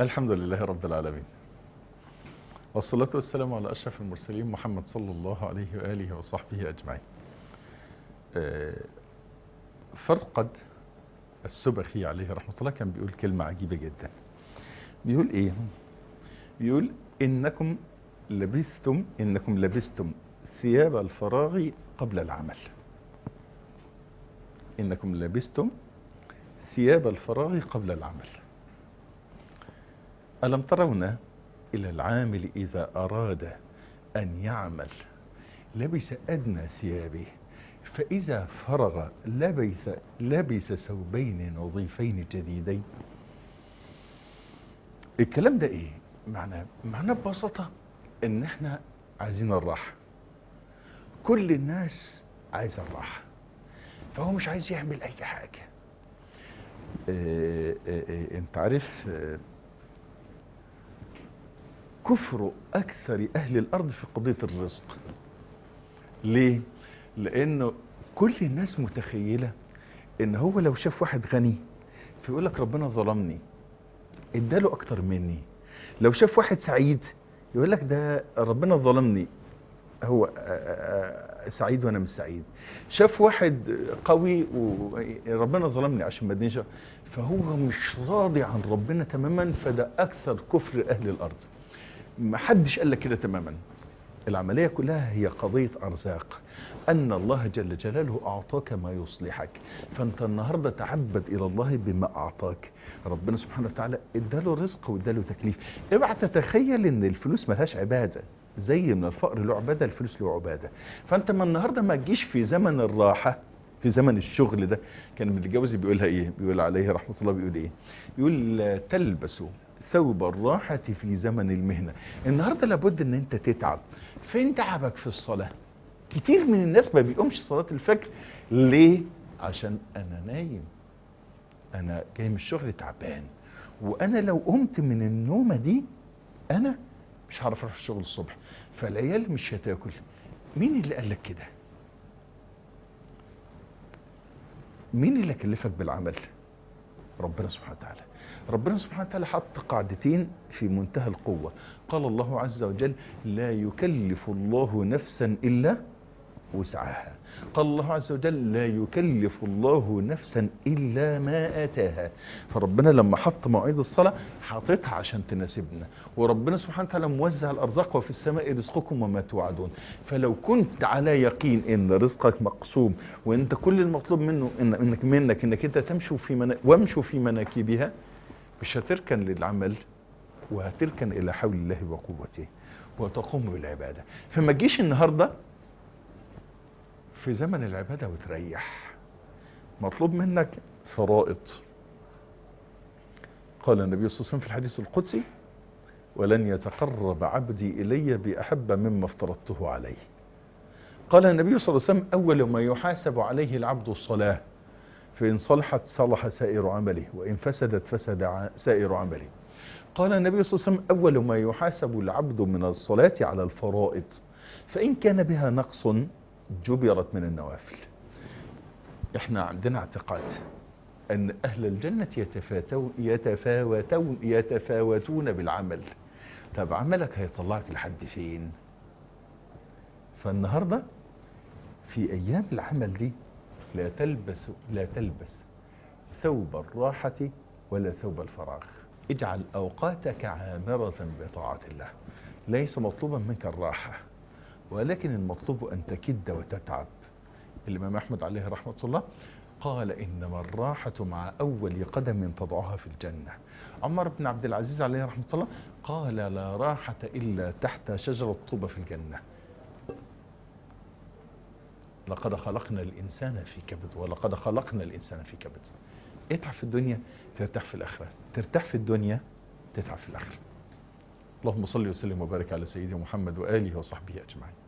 الحمد لله رب العالمين والصلاة والسلام على أشرف المرسلين محمد صلى الله عليه وآله وصحبه أجمعين آه، فرقد السبخي عليه رحمة الله كان بيقول كلمة عجيبة جدا بيقول إيه بيقول إنكم لبستم إنكم لبستم ثياب الفراغ قبل العمل إنكم لبستم ثياب الفراغ قبل العمل ألم ترون إلى العامل إذا أراد أن يعمل لبس أدنى ثيابه فإذا فرغ لبس, لبس ثوبين نظيفين جديدين الكلام ده ايه معناه معناه ببساطة ان احنا عايزين الراحة كل الناس عايزة الراحة فهو مش عايز يعمل اي حاجة اه اه اه انت عارف كفر اكثر اهل الارض في قضية الرزق ليه لانه كل الناس متخيلة ان هو لو شاف واحد غني فيقول لك ربنا ظلمني اداله اكتر مني لو شاف واحد سعيد يقول لك ده ربنا ظلمني هو سعيد وانا مش سعيد شاف واحد قوي وربنا ظلمني عشان ما ادينيش فهو مش راضي عن ربنا تماما فده اكثر كفر اهل الارض ما حدش قال لك كده تماما العملية كلها هي قضية أرزاق أن الله جل جلاله أعطاك ما يصلحك فأنت النهاردة تعبد إلى الله بما أعطاك ربنا سبحانه وتعالى اداله رزق واداله تكليف اوعى تتخيل ان الفلوس ملهاش عبادة زي من الفقر له عبادة الفلوس له عبادة فأنت ما النهاردة ما تجيش في زمن الراحة في زمن الشغل ده كان من الجوزي بيقولها ايه بيقول عليه رحمة الله بيقول ايه بيقول لا تلبسوا ثوب الراحة في زمن المهنة النهاردة لابد ان انت تتعب فين تعبك في الصلاة كتير من الناس ما بيقومش صلاة الفجر ليه عشان انا نايم انا جاي من الشغل تعبان وانا لو قمت من النومة دي انا مش هعرف اروح الشغل الصبح فالعيال مش هتاكل مين اللي قال لك كده مين اللي كلفك بالعمل ربنا سبحانه وتعالى ربنا سبحانه وتعالى حط قاعدتين في منتهى القوة قال الله عز وجل لا يكلف الله نفسا إلا وسعها قال الله عز وجل لا يكلف الله نفسا إلا ما آتاها فربنا لما حط مواعيد الصلاة حاططها عشان تناسبنا وربنا سبحانه وتعالى موزع الأرزاق وفي السماء رزقكم وما توعدون فلو كنت على يقين ان رزقك مقسوم وانت كل المطلوب منه إن انك منك انك انت تمشوا في منا وامشوا في مناكبها مش هتركن للعمل وهتركن الى حول الله وقوته وتقوم بالعبادة فما تجيش النهاردة في زمن العبادة وتريح مطلوب منك فرائض قال النبي صلى الله عليه وسلم في الحديث القدسي ولن يتقرب عبدي إلي بأحب مما افترضته عليه قال النبي صلى الله عليه وسلم أول ما يحاسب عليه العبد الصلاة فإن صلحت صلح سائر عمله وإن فسدت فسد سائر عمله قال النبي صلى الله عليه وسلم أول ما يحاسب العبد من الصلاة على الفرائض فإن كان بها نقص جبرت من النوافل احنا عندنا اعتقاد ان اهل الجنة يتفاوتون يتفاوتون يتفاوتون بالعمل طب عملك هيطلعك لحد فين فالنهاردة في ايام العمل دي لا تلبس لا تلبس ثوب الراحة ولا ثوب الفراغ اجعل اوقاتك عامرة بطاعة الله ليس مطلوبا منك الراحة ولكن المطلوب أن تكد وتتعب الإمام أحمد عليه رحمة الله قال إنما الراحة مع أول قدم تضعها في الجنة عمر بن عبد العزيز عليه رحمة الله قال لا راحة إلا تحت شجرة طوبة في الجنة لقد خلقنا الإنسان في كبد ولقد خلقنا الإنسان في كبد اتعب في الدنيا ترتاح في الآخرة ترتاح في الدنيا تتعب في الآخرة اللهم صل وسلم وبارك على سيدنا محمد وآله وصحبه أجمعين